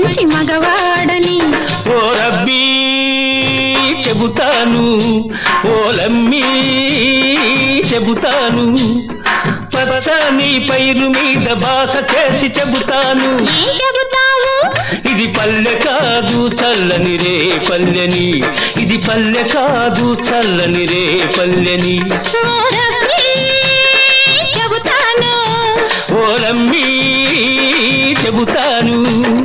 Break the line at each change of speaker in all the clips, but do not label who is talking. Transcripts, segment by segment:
మంచి మగవాడని
ఓ రబ్బీ చెబుతాను ఓ లమ్మీ చెబుతాను పచ్చని పైరు మీద భాష చేసి చెబుతాను
ఏం చెబుతావు
ఇది పల్లె కాదు చల్లని రే పల్లెని ఇది పల్లె కాదు చల్లని రే పల్లెని
ఓ రబ్బీ, చెబుతాను
ఓ లమ్మీ చెబుతాను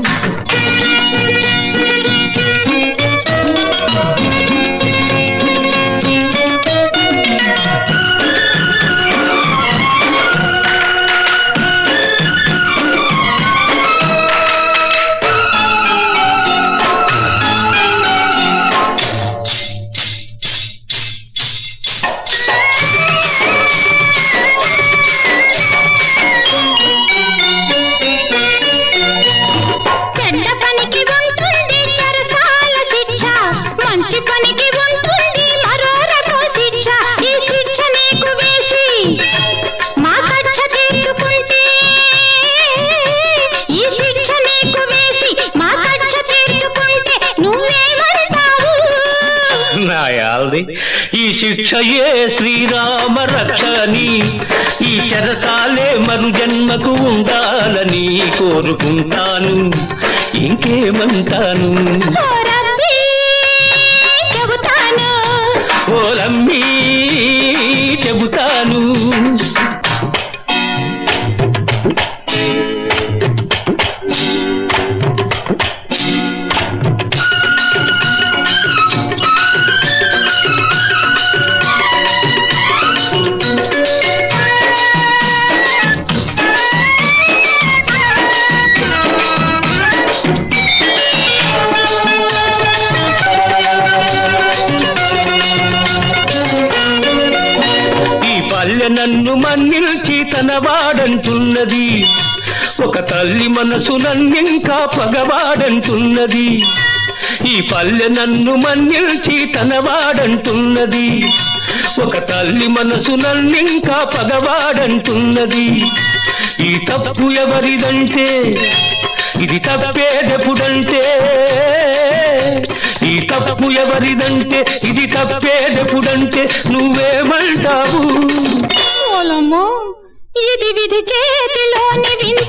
చెడ్డ పనికి ఉంటుంది చెరసాల శిక్ష మంచి పనికి ఉంటుంది మరో రకం శిక్ష ఈ శిక్ష నీకు వేసి మా కక్ష తీర్చుకుంటే ఈ శిక్ష నీకు వేసి మా కక్ష తీర్చుకుంటే నువ్వేమంటావు
నాయాల్ది ఈ శిక్షయే శ్రీరామ రక్షని ఈ చెరసాలే మరు జన్మకు ఉండాలని కోరుకుంటాను ఇంకేమంటాను
ఓ రబ్బీ, చెబుతాను
ఓలమ్మీ చెబుతాను ఈ పల్లె నన్ను మన్నిల్చి తన వాడంటున్నది ఒక తల్లి మనసు నన్నింకా పగవాడంటున్నది ఈ పల్లె నన్ను మన్నిల్చి తన వాడంటున్నది ఒక తల్లి మనసు నన్నింకా పగవాడంటున్నది ఈ తప్పు ఎవరిదంటే ఇది తప్పేదెప్పుడంటే ఈ తప్పు ఎవరిదంటే ఇది తప్పేదెప్పుడంటే నువ్వేమంటావు
మూలము ఇది విధి చేతిలోని వింత